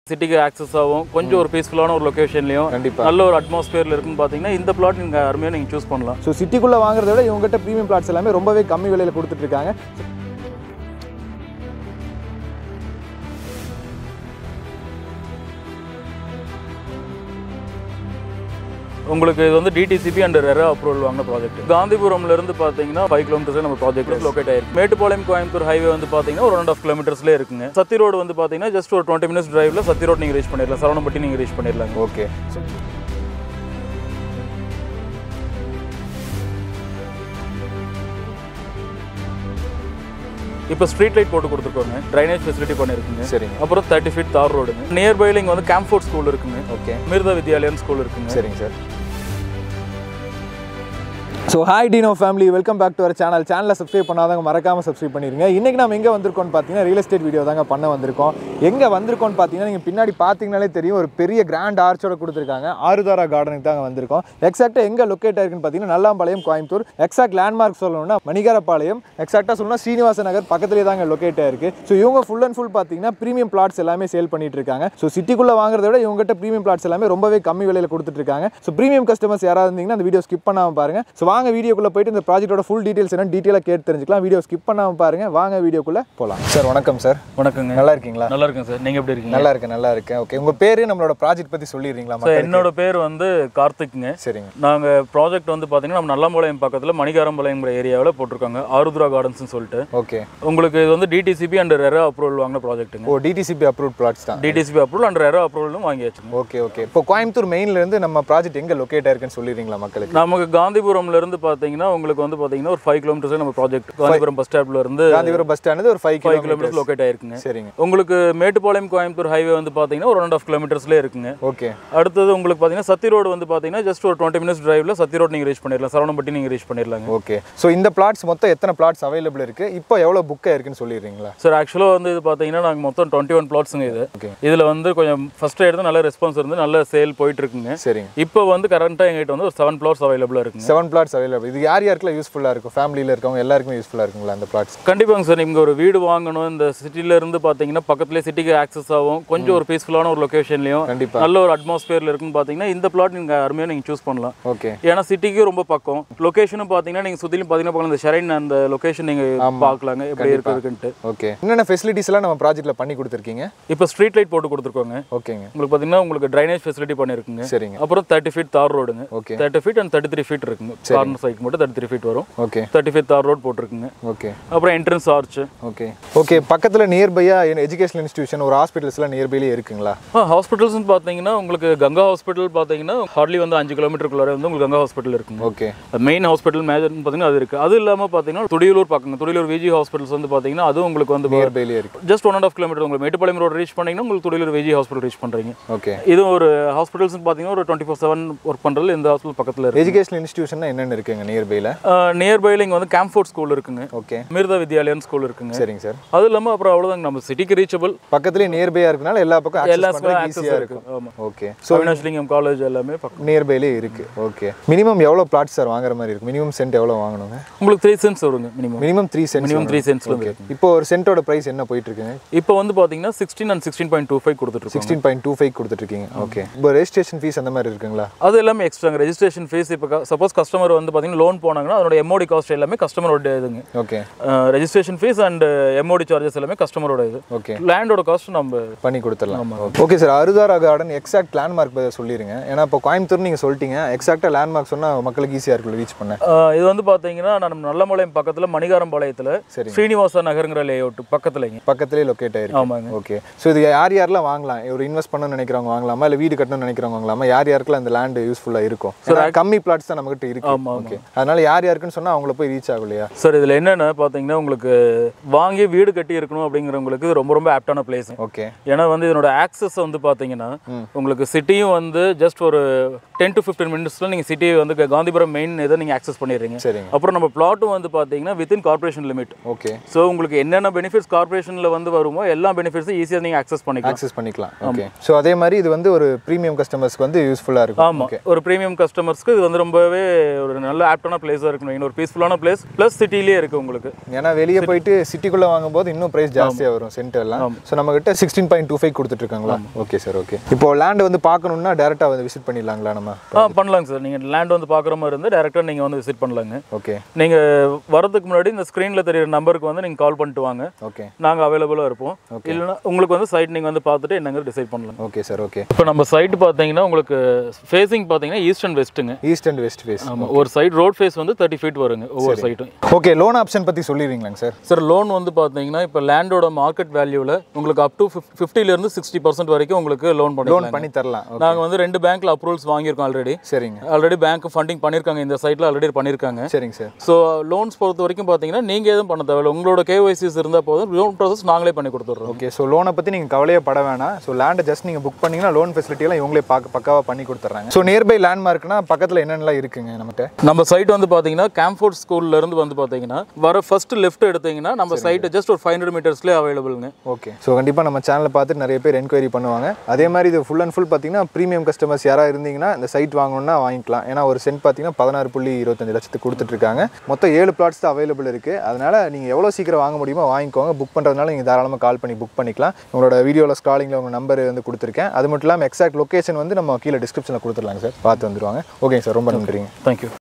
சிட்டிக்கு ஆக்சஸ் ஆகும் கொஞ்சம் ஒரு பீஸ்ஃபுல்லான ஒரு லொகேஷன்லையும் கண்டிப்பா. நல்ல ஒரு அட்மாஸ்பியர்ல இருக்குன்னு பார்த்தீங்கன்னா இந்த பிளாட் நீங்கள் அருமையாக நீங்கள் சூஸ் பண்ணலாம் ஸோ சிட்டிக்குள்ளே வாங்குறத விட இவங்ககிட்ட ப்ரீமியம் பிளாட்ஸ் எல்லாமே ரொம்பவே கம்மி விலையில் கொடுத்துட்டு இருக்காங்க உங்களுக்கு இது வந்து டிடிசிபி அண்ட் ரெரா அப்ரூவல் வாங்கின ப்ராஜெக்ட் காந்திபுரம்ல இருந்து பார்த்தீங்கன்னா ஃபைவ் கிலோமீட்டர்ஸ் நம்ம ப்ராஜெக்ட் லொக்கேட் ஆயிருக்கு மேட்டுப்பாளையம் கோயம்புத்தூர் ஹைவே வந்து பார்த்தீங்கன்னா ஒரு ஒன் ஆஃப் கிலோமீட்டர்ஸ்லேயே இருக்குங்க சத்தி ரோடு வந்து பார்த்தீங்கன்னா ஜஸ்ட் ஒரு டுவெண்ட்டி மினிட்ஸ் டிரைவ்ல சத்தி ரோடு நீங்கள் ரீச் பண்ணிடலாம் சரவணப்பட்டி நீங்கள் ரீச் பண்ணிடலாங்க ஓகே இப்போ ஸ்ட்ரீட் லைட் போட்டு கொடுத்துருக்கோங்க ட்ரைனேஜ் ஃபெசிலிட்டி பண்ணியிருக்குங்க சரிங்க அப்புறம் தேர்ட்டி ஃபீட் தார் ரோடுங்க நியர்பைல இங்கே வந்து கேம்ஃபோர்ட் ஸ்கூல் இருக்குங்க ஓகே மிருதா வித்யாலயன் ஸ்கூல் இருக்குங்க சரிங்க sir so hi Dino family welcome back to our channel சேனலை சப்ஸ்கிரைப் பண்ணாதவங்க மறக்காமல் சப்ஸ்கிரைப் பண்ணிருங்க இன்றைக்கி நம்ம எங்கே வந்திருக்கோம்னு பார்த்தீங்கன்னா ரியல் எஸ்டேட் வீடியோ தாங்க பண்ண வந்திருக்கோம் எங்கே வந்திருக்கோம்னு பார்த்தீங்கன்னா நீங்கள் பின்னாடி பார்த்தீங்கனாலே தெரியும் ஒரு பெரிய கிராண்ட் ஆர்ச்சோட கொடுத்துருக்காங்க ஆறுதாரா கார்டனுக்கு தாங்க வந்திருக்கோம் எக்ஸாக்டாக எங்கே லொக்கேட் ஆயிருக்குன்னு பார்த்தீங்கன்னா நல்லாம்பாளையம் கோயம்புத்தூர் எக்ஸாக்ட் லேண்ட்மார்க் சொல்லணும்னா மணிகரப்பாளையம் எக்ஸாக்டாக சொல்லணும்னா ஸ்ரீனிவாச நகர் பக்கத்துலேயே தாங்க லொக்கேட் ஆயிருக்கு ஸோ இவங்க ஃபுல் அண்ட் ஃபுல் பார்த்தீங்கன்னா ப்ரீமியம் பிளாட்ஸ் எல்லாமே சேல் பண்ணிட்டு இருக்காங்க ஸோ சிட்டிக்குள்ளே வாங்குறத விட இவங்ககிட்ட ப்ரீமியம் பிளாட்ஸ் எல்லாமே ரொம்பவே கம்மி விலையில் கொடுத்துட்டு இருக்காங்க ஸோ ப்ரீமியம் கஸ்டமர்ஸ் யாராவது இருந்தீங்கன்னா அந்த வீடியோ ஸ்கிப் பண்ணாமல் பாருங்க ஸோ வாங்க வீடியோக்குள்ளே போயிட்டு இந்த ப்ராஜெக்ட்டோட ஃபுல் டீடைல்ஸ் என்ன டீட்டெயிலாக கேட்டு தெரிஞ்சுக்கலாம் வீடியோ ஸ்கிப் பண்ணாமல் பாருங்க வாங்க வீடியோக்குள்ளே போகலாம் சார் வணக்கம் சார் வணக்கங்க நல்லா இருக்கீங்களா நல்லா இருக்கேன் சார் நீங்கள் எப்படி இருக்கீங்க நல்லா இருக்கேன் நல்லா இருக்கேன் ஓகே உங்கள் பேர் நம்மளோட ப்ராஜெக்ட் பற்றி சொல்லிடுறீங்களா சார் மக்களுக்கு? என்னோட பேர் வந்து கார்த்திக்ங்க சரிங்க நாங்கள் ப்ராஜெக்ட் வந்து பார்த்தீங்கன்னா நம்ம நல்லாம்பாளையம் பக்கத்தில் மணிகாரம்பாளையம் ஏரியாவில் போட்டிருக்காங்க ஆருத்ரா கார்டன்ஸ்னு சொல்லிட்டு ஓகே உங்களுக்கு இது வந்து டிடிசிபி அண்ட் ரெரா அப்ரூவல் வாங்கின ப்ராஜெக்ட்டுங்க ஓ டிடிசிபி அப்ரூவ் பிளாட்ஸ் தான் டிடிசிபி அப்ரூவல் அண்ட் ரெரா அப்ரூவலும் வாங்கியாச்சுங்க ஓகே ஓகே இப்போ கோயம்புத்தூர் மெயின்ல இருந்து நம்ம ப்ராஜெக்ட் எங்கே லொக்கேட் ஆயிருக்குன்னு சொல்லிடுறீங்களா மக்களுக்கு நமக்கு காந்திபுரம்ல இருந்து பார்த்தீங்கன்னா உங்களுக்கு வந்து பார்த்தீங்கன்னா ஒரு ஃபைவ் கிலோமீட்டர்ஸ் நம்ம ப்ராஜெக்ட் காந்திபுரம் பஸ் ஸ்டாப்ல இருந்து காந்திபுரம் பஸ் ஸ்டாண்டு ஒரு five five kilometre kilometres locate ஆயிருக்குங்க சரிங்க உங்களுக்கு மேட்டுப்பாளையம் கோயம்புத்தூர் ஹைவே வந்து பார்த்தீங்கன்னா ஒரு ஒன் ஆஃப் கிலோமீட்டர்ஸ்லேயே இருக்குங்க ஓகே அடுத்தது உங்களுக்கு பார்த்தீங்கன்னா சத்தி ரோடு வந்து பார்த்தீங்கன்னா ஜஸ்ட் ஒரு டுவெண்ட்டி மினிட்ஸ் டிரைவ்ல சத்தி ரோடு நீங்கள் ரீச் பண்ணிடலாம் சரவணப்பட்டி நீங்கள் ரீச் பண்ணிடலாங்க ஓகே ஸோ இந்த பிளாட்ஸ் மொத்தம் எத்தனை பிளாட்ஸ் அவைலபிள் இருக்கு இப்போ எவ்வளோ புக் ஆயிருக்குன்னு சொல்லிடுறீங்களா சார் ஆக்சுவலாக வந்து இது பார்த்தீங்கன்னா நாங்கள் மொத்தம் டுவெண்ட்டி ஒன் பிளாட்ஸுங்க இது ஓகே இதில் வந்து கொஞ்சம் ஃபர்ஸ்ட் எடுத்து நல்ல ரெஸ்பான்ஸ் இருந்து நல்ல சேல் போயிட்டு இருக்குங்க சரிங்க இப்போ வந்து கரண்ட்டாக எங்கிட்ட வந்து ஒரு செவன் பிளாட்ஸ் அவைலபிளாக இருக்குங்க செவன் பிளாட்ஸ் அவைலபிள் இது யார் யாருக்குலாம் யூஸ்ஃபுல்லாக இருக்கும் ஃபேமிலியில் இருக்கவங்க எல்லாருக்குமே யூஸ்ஃபுல்லாக இருக்குங்களா அந்த பிளாட்ஸ் கண்டிப்பாங்க சார் நீங்கள் ஒரு வீடு வாங்கணும் இந்த சிட்டில இருந்து பார்த்தீங்கன்னா பக்கத்துலேயே சிட்டிக்கு ஆக்சஸ் ஆகும் கொஞ்சம் ஒரு பீஸ்ஃபுல்லான ஒரு லொகேஷன்லையும் கண்டிப்பா நல்ல ஒரு அட்மாஸ்பியர்ல இருக்குன்னு பார்த்தீங்கன்னா இந்த பிளாட் நீங்கள் அருமையாக நீங்கள் சூஸ் பண்ணலாம் ஓகே ஏன்னா சிட்டிக்கு ரொம்ப பக்கம் லொகேஷனும் பார்த்தீங்கன்னா நீங்கள் சுற்றிலும் பார்த்தீங்கன்னா பக்கம் இந்த ஷெரைன் அந்த லொகேஷன் நீங்கள் பார்க்கலாங்க எப்படி இருக்குதுன்ட்டு ஓகே என்னென்ன ஃபெசிலிட்டிஸ் எல்லாம் நம்ம ப்ராஜெக்ட்டில் பண்ணி கொடுத்துருக்கீங்க இப்போ ஸ்ட்ரீட் லைட் போட்டு கொடுத்துருக்கோங்க ஓகேங்க உங்களுக்கு பார்த்தீங்கன்னா உங்களுக்கு ட்ரைனேஜ் ஃபெசிலிட்டி பண்ணியிருக்குங்க சரிங்க அப்புறம் தேர்ட்டி ஃபீட் தார் ரோடுங்க okay thirty feet and thirty three feet இருக்குங்க கார்னர் சைட் மட்டும் தேர்ட்டி த்ரீ ஃபீட் வரும் okay thirty feet tar road போட்டிருக்குங்க ஓகே அப்புறம் என்ட்ரன்ஸ் ஆர்ச் ஓகே ஓகே பக்கத்தில் நியர்பையாக எஜுகேஷனல் இன்ஸ்டியூஷன் ஒரு ஹாஸ்பிட்டல்ஸ்லாம் நியர்பைலேயே இருக்குங்களா ஹாஸ்பிட்டல்ஸ்னு பார்த்தீங்கன்னா உங்களுக்கு கங்கா ஹாஸ்பிட்டல் பார்த்தீங்கன்னா ஹார்ட்லி வந்து அஞ்சு கிலோமீட்டருக்குள்ளார வந்து உங்களுக்கு கங்கா ஹாஸ்பிட்டல் இருக்குங்க ஓகே மெயின் ஹாஸ்பிட்டல் மேஜர்னு பார்த்தீங்கன்னா அது இருக்குது அது இல்லாமல் பார்த்தீங்கன்னா துடியலூர் பக்கங்க துடியலூர் விஜி ஹாஸ்பிட்டல்ஸ் வந்து பார்த்தீங்கன்னா அதுவும் உங்களுக்கு வந்து நியர்பைலேயே இருக்கு just one and half kilometre உங்களுக்கு மேட்டுப்பாளையம் ரோடு ரீச் பண்ணீங்கன்னா உங்களுக்கு துடியலூர் விஜி ஹாஸ்பிட்டல் ரீச் பண்ணுறீங்க ஓகே இது ஒரு ஹாஸ்பிட்டல்ஸ் பார்த்தீங்கன்னா ஒரு டுவெண்ட்டி ஃபோர் செவன் ஒர்க் பண்ணுறது இந்த ஹாஸ்பிட்டல் பக்கத்தில் இருக்கு எஜுகேஷனல் இன்ஸ்டியூஷன் என்னென்ன இருக்குங்க நியர்பையில் நியர்பைல இங்கே வந்து கேம்ஃபோர்ட் ஸ்கூல் இருக்குங்க ஓகே மிருதா வித்யாலயன் ஸ்கூல் இருக்குங்க சரிங்க சார் அது இல்லாமல் அப்புறம் அவ்வளோதாங்க நம்ம சிட்டிக்கு ரீச்சபிள் பக்கத்துலேயே நியர்பையாக இருக்கனால எல்லா பக்கம் எல்லா access பண்றதுக்கு ஆக்சஸ் ஈஸியாக இருக்கும் இருக்கும் ஆமாம் ஓகே ஸோ அவினாஷ்லிங்கம் காலேஜ் எல்லாமே பக்கம் நியர்பைலேயே இருக்கு ஓகே மினிமம் எவ்வளோ பிளாட் சார் வாங்குற மாதிரி இருக்கு மினிமம் சென்ட் எவ்வளோ வாங்கணுங்க உங்களுக்கு த்ரீ சென்ட்ஸ் வருங்க minimum minimum three cent minimum three சென்ட்ஸ்ல ஓகே இப்போ ஒரு சென்ட்டோட ப்ரைஸ் என்ன போயிட்டு இருக்குங்க இப்போ வந்து பார்த்தீங்கன்னா sixteen and sixteen point two five கொடுத்துட்ருக்கோம் சிக்ஸ்டீன் பாயிண்ட் டூ ஃபைவ் கொடுத்துட்ருக்கீங்க ஓகே இப்போ ரெஜிஸ்ட்ரேஷன் ஃபீஸ் அந்த மாதிரி இருக்குங்களா அது எல்லாமே எக்ஸ்ட்ராங்க ரெஜிஸ்ட்ரேஷன் ஃபீஸ் இப்போ சப்போஸ் கஸ்டமர் வந்து பார்த்தீங்கன்னா லோன் போனாங்கன்னா அதோட எம்ஓடி காஸ்ட் எல்லாமே கஸ்டமரோட இதுங்க okay registration fees and MOD charges எல்லாமே கஸ்டமரோட இது ஓகே லேண்டோட காஸ்ட் நம்ம பண்ணி கொடுத்துடலாம் okay sir Arudhara garden exact landmark சொல்லிடுங்க ஏன்னா இப்போ கோயம்புத்தூர் நீங்கள் சொல்லிட்டீங்க எக்ஸாக்டாக லேண்ட்மார்க் சொன்னால் மக்களுக்கு ஈஸியாக இருக்கும் ரீச் பண்ண அஹ், இது வந்து பார்த்தீங்கன்னா நம்ம நல்லமலையம் பக்கத்தில் மணிகாரம்பாளையத்தில் சரி ஸ்ரீனிவாசா நகருங்கிற லே அவுட் பக்கத்துலங்க பக்கத்துலேயே லொக்கேட் ஆயிருக்கு ஆமாங்க ஓகே ஸோ இது யார் யாரெல்லாம் வாங்கலாம் ஒரு இன்வெஸ்ட் பண்ணணும்னு நினைக்கிறவங்க வாங்கலாமா இல்லை வீடு கட்டணும்னு நினைக்கிறவங்க வாங்கலாமா யார் யாருக்கெல்லாம் இந்த லேண்ட் யூஸ்ஃபுல்லாக இருக்கும் ஏன்னா கம்மி பிளாட்ஸ் தான் நம்மகிட்ட இருக்கு ஆமா, ஆமா. ஓகே அதனால யார் யாருக்குன்னு சொன்னால் அவங்கள போய் ரீச் ஆகும் இல்லையா சார் இதில் என்னென்ன பார்த்தீங்கன்னா உங்களுக்கு வாங்கி வீடு கட்டி இருக்கணும் அப்படிங்கிறவங்களுக்கு இது ரொம்ப ரொம்ப ஆப்டான பிளேஸ் ஓகே ஏன்னா வந்து இதனோட ஆக்சஸ் வந்து பார்த்தீங்கன்னா உங்களுக்கு சிட்டியும் வந்து ஜஸ்ட் ஒரு டென் டு ஃபிஃப்டீன் மினிட்ஸில் நீங்கள் சிட்டி வந்து காந்திபுரம் மெயின் இதை நீங்கள் ஆக்சஸ் பண்ணிடுறீங்க சரிங்க அப்புறம் நம்ம பிளாட்டும் வந்து பார்த்தீங்கன்னா within corporation limit okay so உங்களுக்கு என்னென்ன பெனிஃபிட்ஸ் கார்பரேஷனில் வந்து வருமோ எல்லா பெனிஃபிட்ஸும் ஈஸியாக நீங்கள் ஆக்சஸ் பண்ணிக்கலாம் ஆக்சஸ் பண்ணிக்கலாம் ஓகே ஸோ அதே மாதிரி இது வந்து ஒரு ப்ரீமியம் கஸ்டமர்ஸ்க்கு வந்து யூஸ்ஃபுல்லாக இருக்கும் ஆமாம் ஒரு ப்ரீமியம் கஸ்டமர்ஸ்க்கு இது வந்து ரொம்பவே ஒரு ஒரு நல்ல ஆப்டான பிளேஸாக இருக்கு ஒரு பீஸ்ஃபுல்லான பிளேஸ் ப்ளஸ் சிட்டிலேயே இருக்குது உங்களுக்கு ஏன்னா வெளியே போயிட்டு சிட்டிக்குள்ள வாங்கும்போது இன்னும் பிரைஸ் ஜாஸ்தியா வரும் சென்ட் எல்லாம் ஸோ நம்ம கிட்ட சிக்ஸ்டீன் பாயிண்ட் டூ ஃபைவ் கொடுத்துட்டு இருக்காங்களா ஓகே சார் ஓகே இப்போ லேண்ட் வந்து பார்க்கணும்னா டேரக்டா வந்து விசிட் பண்ணிடலாங்களா நம்ம ஆ பண்ணலாங்க சார் நீங்கள் லேண்ட் வந்து பார்க்குற மாதிரி இருந்தால் டேரெக்டாக நீங்கள் வந்து விசிட் பண்ணலாங்க ஓகே நீங்கள் வரதுக்கு முன்னாடி இந்த ஸ்க்ரீனில் தெரியுற நம்பருக்கு வந்து நீங்கள் கால் பண்ணிட்டு வாங்க ஓகே நாங்கள் அவைலபிளாக இருப்போம் இல்லைன்னா உங்களுக்கு வந்து சைட் நீங்கள் வந்து பார்த்துட்டு என்னங்க டிசைட் பண்ணலாம் ஓகே சார் ஓகே இப்போ நம்ம சைட் பார்த்தீங்கன்னா உங்களுக்கு ஃபேஸிங் பார்த்தீங்கன்னா ஈஸ்ட் அண்ட் வெஸ்ட்டுங்க ஈஸ்ட் அண்ட் வெஸ்ட் ஃபேஸ் ஆமாம் ஒரு சைடு ரோட் ஃபேஸ் வந்து தேர்ட்டி ஃபீட் வருங்க ஒவ்வொரு சைட்டும் ஓகே லோன் ஆப்ஷன் பத்தி சொல்லிடுவீங்களாங்க சார் சார் லோன் வந்து பார்த்தீங்கன்னா இப்போ லேண்டோட மார்க்கெட் வேல்யூவில் உங்களுக்கு அப் டு ஃபிஃப்டிலேருந்து சிக்ஸ்டி பர்சன்ட் வரைக்கும் உங்களுக்கு லோன் லோன் பண்ணிக்கலாம் பண்ணி தரலாம் Okay. நாங்கள் வந்து ரெண்டு பேங்க்கில் அப்ரூவல்ஸ் வாங்கியிருக்கோம் ஆல்ரெடி சரிங்க ஆல்ரெடி பேங்க் ஃபண்டிங் பண்ணியிருக்காங்க இந்த சைட்டில் ஆல்ரெடி பண்ணியிருக்காங்க சரிங்க சார் ஸோ லோன்ஸ் பொறுத்த வரைக்கும் பார்த்தீங்கன்னா நீங்கள் எதுவும் பண்ண தேவையில்ல உங்களோட கேஒய்சிஸ் இருந்தால் போதும் லோன் ப்ராசஸ் நாங்களே பண்ணி கொடுத்துட்றோம் ஓகே ஸோ லோனை பற்றி நீங்கள் கவலையே பட வேணாம் ஸோ லேண்டை ஜஸ்ட் நீங்கள் புக் பண்ணீங்கன்னா லோன் ஃபெசிலிட்டியெல்லாம் இவங்களே பார்க்க பக்காவாக பண்ணி கொடுத்துட்றாங்க ஸோ நியர்பை லேண்ட்மார்க்னா பக்கத்தில் என்னென்னலாம் இருக்குங்க நம்மகிட்ட நம்ம சைட் வந்து பார்த்தீங்கன்னா கேம்ஃபோர்ட் ஸ்கூல்ல இருந்து வந்து பார்த்தீங்கன்னா வர ஃபர்ஸ்ட் லெஃப்ட் எடுத்தீங்கன்னா நம்ம சைட் ஜஸ்ட் ஒரு ஃபைவ் ஹண்ட்ரட் மீட்டர்ஸ்லேயே அவைலபிள்ங்க ஓகே ஸோ கண்டிப்பாக நம்ம சேனலை பார்த்துட்டு நிறைய பேர் என்கொயரி பண்ணுவாங்க அதே மாதிரி இது ஃபுல் அண்ட் ஃபுல் பார்த்தீங்கன்னா ப்ரீமியம் கஸ்டமர்ஸ் யாராக இருந்தீங்கன்னா இந்த சைட் வாங்கணும்னா வாங்கிக்கலாம் ஏன்னா ஒரு சென்ட் பார்த்தீங்கன்னா பதினாறு புள்ளி இருபத்தஞ்சு லட்சத்துக்கு கொடுத்துட்ருக்காங்க மொத்தம் ஏழு பிளாட்ஸ் தான் அவைலபிள் இருக்குது அதனால் நீங்கள் எவ்வளோ சீக்கிரம் வாங்க முடியுமோ வாங்கிக்கோங்க புக் பண்ணுறதுனால நீங்கள் தாராளமாக கால் பண்ணி புக் பண்ணிக்கலாம் உங்களோட வீடியோவில் ஸ்க்ராலிங்கில் உங்கள் நம்பர் வந்து கொடுத்துருக்கேன் அது மட்டும் இல்லாமல் எக்ஸாக்ட் லொக்கேஷன் வந்து நம்ம கீழே டிஸ்கிரிப்ஷனில் கொடுத்துடலாங்க சார் பார்த்து வந்துருவாங்க ஓகேங்க சார் ரொம்ப நன்றிங்க தேங்க்யூ